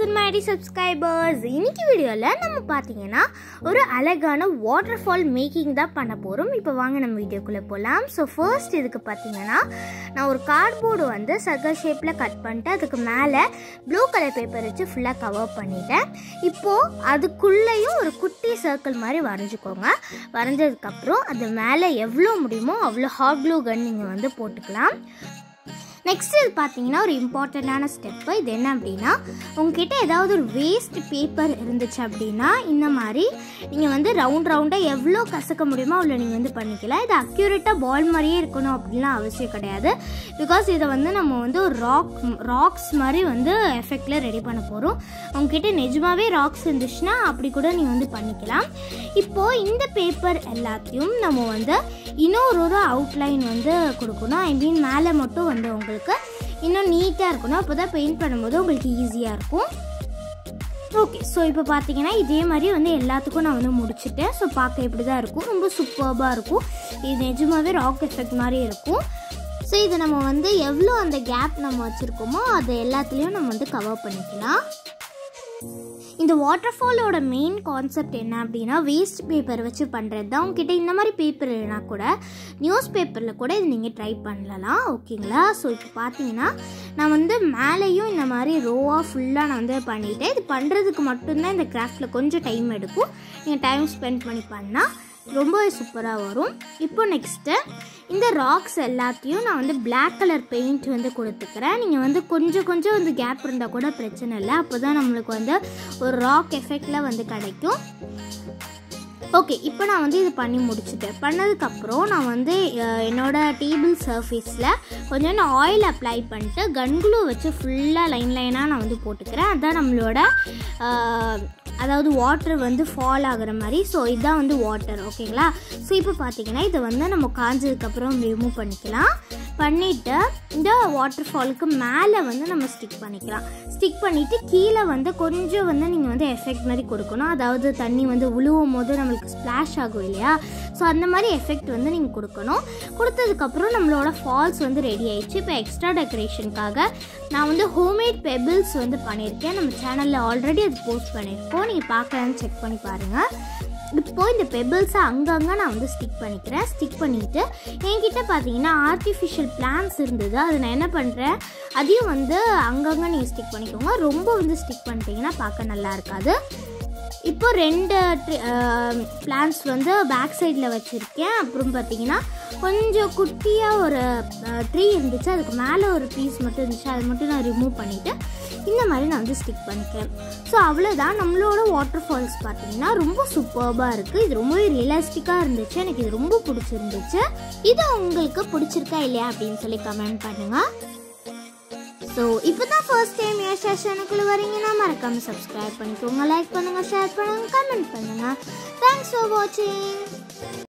mighty subscribers இன்னைக்கு வீடியோவில் நம்ம பார்த்தீங்கன்னா ஒரு அழகான வாட்டர் ஃபால் மேக்கிங் தான் பண்ண போகிறோம் இப்போ வாங்க நம்ம வீடியோக்குள்ளே போகலாம் ஸோ ஃபர்ஸ்ட் இதுக்கு பார்த்தீங்கன்னா நான் ஒரு கார்ட்போர்டு வந்து சர்க்கிள் ஷேப்பில் கட் பண்ணிட்டு அதுக்கு மேலே ப்ளூ கலர் பேப்பர் வச்சு ஃபுல்லாக கவர் பண்ணிட்டேன் இப்போது அதுக்குள்ளேயும் ஒரு குட்டி சர்க்கிள் மாதிரி வரைஞ்சிக்கோங்க வரைஞ்சதுக்கப்புறம் அது மேலே எவ்வளோ முடியுமோ அவ்வளோ ஹாட் க்ளூ கன் நீங்கள் வந்து போட்டுக்கலாம் நெக்ஸ்ட் இது பார்த்தீங்கன்னா ஒரு இம்பார்ட்டண்ட்டான ஸ்டெப்பு இது என்ன அப்படின்னா உங்ககிட்ட ஏதாவது ஒரு வேஸ்ட் பேப்பர் இருந்துச்சு அப்படின்னா இந்த மாதிரி நீங்கள் வந்து ரவுண்ட் ரவுண்டாக எவ்வளோ கசக்க முடியுமோ அவ்வளோ நீங்கள் வந்து பண்ணிக்கலாம் இது அக்யூரேட்டாக பால் மாதிரியே இருக்கணும் அப்படின்லாம் அவசியம் கிடையாது பிகாஸ் இதை வந்து நம்ம வந்து ஒரு ராக் ராக்ஸ் மாதிரி வந்து எஃபெக்டில் ரெடி பண்ண போகிறோம் உங்ககிட்ட நிஜமாவே ராக்ஸ் இருந்துச்சுன்னா அப்படி கூட நீங்கள் வந்து பண்ணிக்கலாம் இப்போது இந்த பேப்பர் எல்லாத்தையும் நம்ம வந்து இன்னொரு ஒரு அவுட்லைன் வந்து கொடுக்கணும் ஐ மீன் மேலே மட்டும் வந்து உங்களுக்கு இன்னும் நீட்டாக இருக்கணும் அப்போ தான் பெயிண்ட் பண்ணும்போது உங்களுக்கு ஈஸியாக இருக்கும் ஓகே ஸோ இப்போ பார்த்தீங்கன்னா இதே மாதிரி வந்து எல்லாத்துக்கும் நான் வந்து முடிச்சுட்டேன் ஸோ பார்க்க இப்படி தான் இருக்கும் ரொம்ப சூப்பர்பாக இருக்கும் இது நிஜமாவே ராக் எஃபெக்ட் மாதிரி இருக்கும் ஸோ இது நம்ம வந்து எவ்வளோ அந்த கேப் நம்ம வச்சுருக்கோமோ அது எல்லாத்துலேயும் நம்ம வந்து கவர் பண்ணிக்கலாம் இந்த வாட்டர் ஃபாலோட மெயின் கான்செப்ட் என்ன அப்படின்னா வேஸ்ட் பேப்பர் வச்சு பண்ணுறது தான் உங்ககிட்ட இந்த மாதிரி பேப்பர் இல்லைனா கூட நியூஸ் பேப்பரில் கூட இது நீங்கள் ட்ரை பண்ணலாம் ஓகேங்களா ஸோ இப்போ பார்த்தீங்கன்னா நான் வந்து மேலேயும் இந்த மாதிரி ரோவாக ஃபுல்லாக நான் வந்து பண்ணிட்டேன் இது பண்ணுறதுக்கு மட்டும்தான் இந்த கிராஃப்டில் கொஞ்சம் டைம் எடுக்கும் நீங்கள் டைம் ஸ்பெண்ட் பண்ணி பண்ணால் ரொம்பவே சூப்பராக வரும் இப்போ நெக்ஸ்ட்டு இந்த ராக்ஸ் எல்லாத்தையும் நான் வந்து Black கலர் பெயிண்ட் வந்து கொடுத்துக்கிறேன் நீங்கள் வந்து கொஞ்சம் கொஞ்சம் வந்து கேப் இருந்தால் கூட பிரச்சனை இல்லை அப்போ தான் நம்மளுக்கு வந்து ஒரு ராக் எஃபெக்டில் வந்து கிடைக்கும் ஓகே இப்போ நான் வந்து இது பண்ணி முடிச்சுட்டேன் பண்ணதுக்கப்புறம் நான் வந்து அஹ், என்னோட டேபிள் சர்ஃபேஸில் கொஞ்சம் ஆயில் அப்ளை பண்ணிட்டு கன்குளூ வச்சு ஃபுல்லாக லைன் லைனாக நான் வந்து போட்டுக்கிறேன் அதான் நம்மளோட அஹ், அதாவது வாட்டர் வந்து ஃபால் ஆகுற மாதிரி ஸோ இதுதான் வந்து வாட்டர் ஓகேங்களா ஸோ இப்போ பார்த்தீங்கன்னா இதை வந்து நம்ம காஞ்சதுக்கப்புறம் ரிமூவ் பண்ணிக்கலாம் பண்ணிவிட்டு இந்த வாட்டர் ஃபாலுக்கு மேலே வந்து நம்ம ஸ்டிக் பண்ணிக்கலாம் ஸ்டிக் பண்ணிவிட்டு கீழே வந்து கொஞ்சம் வந்து நீங்கள் வந்து எஃபெக்ட் மாதிரி கொடுக்கணும் அதாவது தண்ணி வந்து உழுவும் போது நம்மளுக்கு ஸ்ப்ளாஷ் ஆகும் இல்லையா ஸோ அந்த மாதிரி எஃபெக்ட் வந்து நீங்கள் கொடுக்கணும் கொடுத்ததுக்கப்புறம் நம்மளோட ஃபால்ஸ் வந்து ரெடி ஆயிடுச்சு இப்போ எக்ஸ்ட்ரா டெக்கரேஷனுக்காக நான் வந்து ஹோம்மேட் பெபிள்ஸ் வந்து பண்ணியிருக்கேன் நம்ம சேனலில் ஆல்ரெடி அது போஸ்ட் பண்ணியிருக்கோம் நீங்கள் பார்க்கலான்னு செக் பண்ணி பாருங்கள் இப்போ இந்த பெபிள்ஸை அங்கங்கே நான் வந்து ஸ்டிக் பண்ணிக்கிறேன் ஸ்டிக் பண்ணிவிட்டு என்கிட்ட பார்த்தீங்கன்னா ஆர்டிஃபிஷியல் பிளான்ஸ் இருந்தது அது நான் என்ன பண்ணுறேன் அதையும் வந்து அங்கங்கே நீங்கள் ஸ்டிக் பண்ணிக்கோங்க ரொம்ப வந்து ஸ்டிக் பண்ணிட்டீங்கன்னா பார்க்க நல்லா இருக்காது இப்போ ரெண்டு பிளான்ஸ் வந்து பேக் சைடில் வச்சுருக்கேன் அப்புறம் பார்த்தீங்கன்னா கொஞ்சம் குட்டியாக ஒரு ட்ரீ இருந்துச்சு அதுக்கு மேலே ஒரு பீஸ் மட்டும் இருந்துச்சு அதை மட்டும் நான் ரிமூவ் பண்ணிவிட்டு இந்த மாதிரி நான் வந்து ஸ்டிக் பண்ணிக்கிறேன் ஸோ அவ்வளோதான் நம்மளோட வாட்டர் ஃபால்ஸ் பார்த்தீங்கன்னா ரொம்ப சூப்பர்பாக இருக்குது இது ரொம்பவே ரியலிஸ்டிக்காக இருந்துச்சு எனக்கு இது ரொம்ப பிடிச்சிருந்துச்சு இது உங்களுக்கு பிடிச்சிருக்கா இல்லையா அப்படின்னு சொல்லி கமெண்ட் பண்ணுங்கள் ஸோ இப்போ தான் ஃபர்ஸ்ட் டைம் என் செஷனுக்குள்ளே வரீங்கன்னா மறக்காமல் சப்ஸ்கிரைப் பண்ணிக்கோங்க லைக் பண்ணுங்கள் ஷேர் பண்ணுங்கள் கமெண்ட் பண்ணுங்கள் தேங்க்ஸ் ஃபார் வாட்சிங்